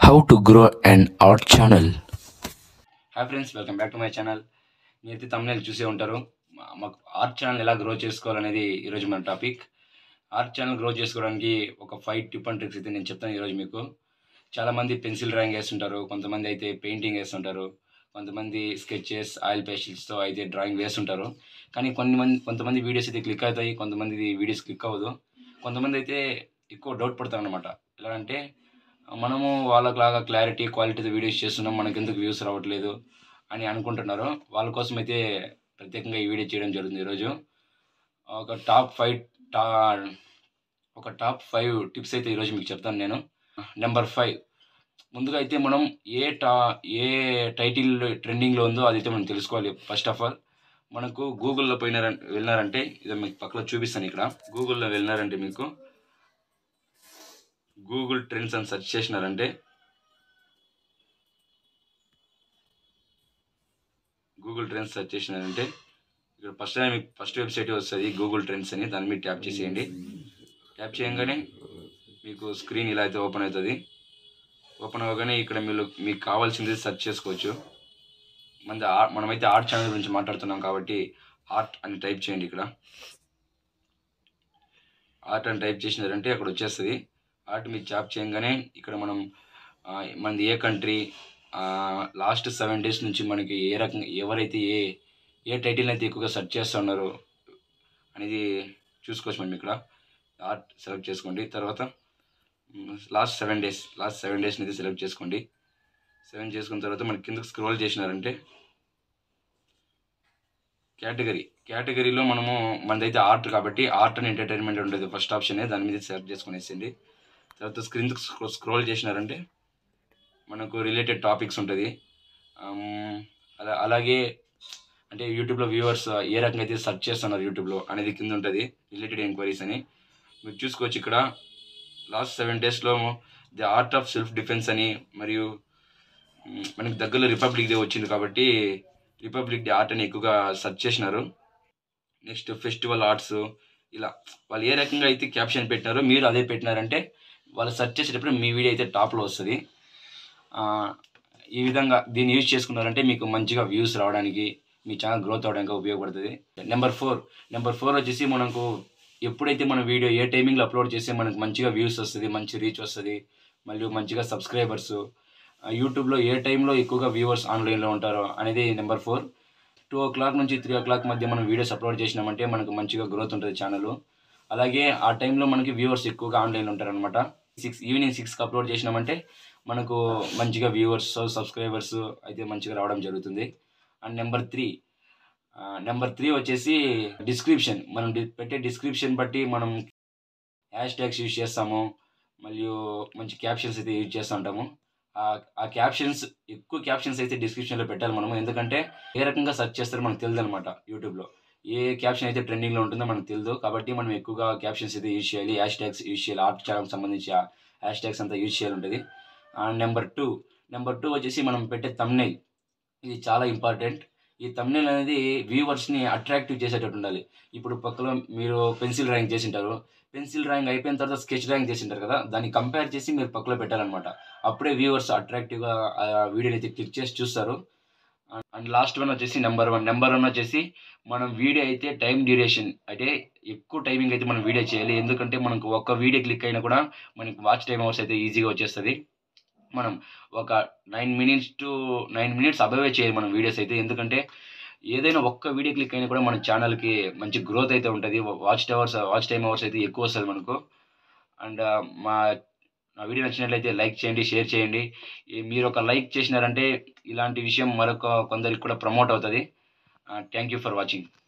how to grow an art channel hi friends welcome back to my channel మీరైతే తమిళ చూసే ఉంటారు మా- మాకు ఆర్ట్ ఛానల్ ఎలా గ్రో చేసుకోవాలనేది ఈరోజు మన టాపిక్ ఆర్ట్ ఛానల్ గ్రో చేసుకోవడానికి ఒక ఫైవ్ టిప్ అండ్ ట్రిక్స్ అయితే నేను చెప్తాను ఈరోజు మీకు చాలామంది పెన్సిల్ డ్రాయింగ్ వేస్తుంటారు కొంతమంది అయితే పెయింటింగ్ వేస్తుంటారు కొంతమంది స్కెచెస్ ఆయిల్ పేస్టిల్స్తో అయితే డ్రాయింగ్ వేస్తుంటారు కానీ కొన్ని మంది కొంతమంది వీడియోస్ అయితే క్లిక్ అవుతాయి కొంతమంది వీడియోస్ క్లిక్ అవ్వదు కొంతమంది అయితే ఎక్కువ డౌట్ పడతారు అనమాట ఎలా అంటే మనము వాళ్ళలాగా క్లారిటీ క్వాలిటీతో వీడియోస్ చేస్తున్నాం మనకి ఎందుకు వ్యూస్ రావట్లేదు అని అనుకుంటున్నారు వాళ్ళ కోసం అయితే ప్రత్యేకంగా ఈ వీడియో చేయడం జరుగుతుంది ఈరోజు ఒక టాప్ ఫైవ్ టా ఒక టాప్ ఫైవ్ టిప్స్ అయితే ఈరోజు మీకు చెప్తాను నేను నెంబర్ ఫైవ్ ముందుగా అయితే మనం ఏ టా ఏ టైటిల్ ట్రెండింగ్లో ఉందో అదైతే మనం తెలుసుకోవాలి ఫస్ట్ ఆఫ్ ఆల్ మనకు గూగుల్లో పోయినార వెళ్ళినారంటే ఇది మీకు పక్కన చూపిస్తాను ఇక్కడ గూగుల్లో వెళ్ళినారంటే మీకు గూగుల్ ట్రెండ్స్ అని సెర్చ్ చేసినారంటే గూగుల్ ట్రెండ్స్ సెర్చ్ చేసినారంటే ఇక్కడ ఫస్ట్ టైం మీకు ఫస్ట్ వెబ్సైట్ వస్తుంది గూగుల్ ట్రెండ్స్ అని దాని మీద ట్యాప్ చేసేయండి ట్యాప్ చేయగానే మీకు స్క్రీన్ ఇలా అయితే ఓపెన్ అవుతుంది ఓపెన్ అవ్వగానే ఇక్కడ మీరు మీకు కావాల్సింది సెర్చ్ చేసుకోవచ్చు మన మనమైతే ఆర్ట్ ఛానల్ గురించి మాట్లాడుతున్నాం కాబట్టి ఆర్ట్ అని టైప్ చేయండి ఇక్కడ ఆర్ట్ అని టైప్ చేసినారంటే అక్కడ వచ్చేస్తుంది ఆర్ట్ మీద ట్యాప్ చేయగానే ఇక్కడ మనం ఆ, మనది ఏ కంట్రీ లాస్ట్ సెవెన్ డేస్ నుంచి మనకి ఏ రకంగా ఎవరైతే ఏ ఏ టైటిల్ అయితే ఎక్కువగా సెర్చ్ చేస్తున్నారు అనేది చూసుకోవచ్చు మనం ఇక్కడ ఆర్ట్ సెలెక్ట్ చేసుకోండి తర్వాత last seven days last seven డేస్ని అయితే సెలెక్ట్ చేసుకోండి సెవెన్ చేసుకున్న తర్వాత మనకి కిందకి స్క్రోల్ చేసినారంటే కేటగిరీ కేటగిరీలో మనము మనదైతే ఆర్ట్ కాబట్టి ఆర్ట్ అండ్ ఎంటర్టైన్మెంట్ ఉంటుంది ఫస్ట్ ఆప్షన్ దాని మీద సెలెక్ట్ చేసుకునేసింది తర్వాత స్క్రీన్ స్క్రోల్ చేసినారంటే మనకు రిలేటెడ్ టాపిక్స్ ఉంటుంది ఆమ్, అలా అలాగే అంటే యూట్యూబ్లో వ్యూవర్స్ ఏ రకంగా అయితే సెర్చ్ చేస్తున్నారు యూట్యూబ్లో అనేది కింద ఉంటుంది రిలేటెడ్ ఎంక్వైరీస్ అని మీరు చూసుకోవచ్చు ఇక్కడ లాస్ట్ సెవెన్ డేస్లో the art of self defence అని మరియు మ్, మనకి దగ్గరలో రిపబ్లిక్ డే వచ్చింది కాబట్టి రిపబ్లిక్ డే ఆర్ట్ అని ఎక్కువగా సెర్చ్ చేసినారు నెక్స్ట్ ఫెస్టివల్ ఆర్ట్స్ ఇలా వాళ్ళు ఏ రకంగా అయితే క్యాప్షన్ పెట్టినారో మీరు అదే పెట్టినారంటే వాళ్ళు సెర్చ్ చేసేటప్పుడు మీ వీడియో అయితే టాప్లో వస్తుంది ఆ, ఈ విధంగా దీన్ని యూజ్ చేసుకున్నారంటే మీకు మంచిగా వ్యూస్ రావడానికి మీ ఛానల్ గ్రోత్ అవడానికి ఉపయోగపడుతుంది నెంబర్ ఫోర్ నెంబర్ ఫోర్ వచ్చేసి మనకు ఎప్పుడైతే మన వీడియో ఏ టైమింగ్లో అప్లోడ్ చేస్తే మనకు మంచిగా వ్యూస్ వస్తుంది మంచి రీచ్ వస్తుంది మరియు మంచిగా సబ్స్క్రైబర్స్ యూట్యూబ్లో ఏ టైంలో ఎక్కువగా వ్యూవర్స్ ఆన్లైన్లో ఉంటారో అనేది number four two o'clock నుంచి త్రీ ఓ క్లాక్ మధ్య మనం వీడియోస్ అప్లోడ్ చేసినామంటే మనకు మంచిగా గ్రోత్ ఉంటుంది ఛానల్ అలాగే ఆ టైంలో మనకి వ్యూవర్స్ ఎక్కువగా ఆన్లైన్లో ఉంటారనమాట సిక్స్ ఈవినింగ్ సిక్స్కి అప్లోడ్ చేసినామంటే మనకు మంచిగా వ్యూవర్స్ సబ్స్క్రైబర్స్ అయితే మంచిగా రావడం జరుగుతుంది and number three number three వచ్చేసి డిస్క్రిప్షన్ మనం డి- పెట్టే డిస్క్రిప్షన్ బట్టి మనం హ్యాష్ ట్యాగ్స్ యూజ్ చేస్తాము మరియు మంచి క్యాప్షన్స్ అయితే యూజ్ చేస్తూ ఉంటాము ఆ- ఆ క్యాప్షన్స్ ఎక్కువ క్యాప్షన్స్ అయితే డిస్క్రిప్షన్లో పెట్టాలి మనము ఎందుకంటే ఏ రకంగా సెర్చ్ చేస్తారో మనకు తెలియదు అనమాట యూట్యూబ్లో ఏ క్యాప్షన్ అయితే ట్రెండింగ్లో ఉంటుందో మనకు తెలియదు కాబట్టి మనం ఎక్కువగా క్యాప్షన్స్ అయితే యూజ్ చేయాలి హ్యాష్ ట్యాగ్స్ యూజ్ చేయాలి ఆర్ట్ ఛానల్కి సంబంధించి హ్యాష్ ట్యాగ్స్ అంతా యూజ్ చేయాలి ఉంటుంది నెంబర్ టూ నెంబర్ టూ వచ్చేసి మనం పెట్టే తమ్నైల్ ఇది చాలా ఇంపార్టెంట్ ఈ తమ్నైల్ అనేది వ్యూవర్స్ని అట్రాక్టివ్ చేసేటట్టు ఉండాలి ఇప్పుడు పక్కలో మీరు పెన్సిల్ డ్రాయింగ్ చేసింటారు పెన్సిల్ డ్రాయింగ్ అయిపోయిన తర్వాత స్కెచ్ డ్రాయింగ్ చేసింటారు కదా దాన్ని కంపేర్ చేసి మీరు పక్కలో పెట్టాలన్నమాట అప్పుడే వ్యూవర్స్ అట్రాక్టివ్గా ఆ వీడియోని అయితే క్లిక్ చేసి చూస్తారు అండ్ లాస్ట్ వన్ వచ్చేసి నెంబర్ వన్ నెంబర్ వన్ వచ్చేసి మనం వీడియో అయితే టైం డ్యూరేషన్ అంటే ఎక్కువ టైమింగ్ అయితే మనం వీడియో చేయాలి ఎందుకంటే మనకు ఒక్క వీడియో క్లిక్ అయినా కూడా మనకి వాచ్ టైం అవర్స్ అయితే ఈజీగా వచ్చేస్తుంది మనం ఒక nine minutes to nine minutes above చేయాలి మనం వీడియోస్ అయితే ఎందుకంటే ఏదైనా ఒక్క వీడియో క్లిక్ అయినా కూడా మన ఛానల్కి మంచి గ్రోత్ అయితే ఉంటుంది watch hours watch time hours అయితే ఎక్కువ వస్తుంది మనకు అండ్ మా నా వీడియో నచ్చినట్లయితే లైక్ చేయండి షేర్ చేయండి ఈ మీరు ఒక లైక్ చేసినారంటే ఇలాంటి విషయం మరొక కొందరికి కూడా ప్రమోట్ అవుతుంది థ్యాంక్ యూ ఫర్ వాచింగ్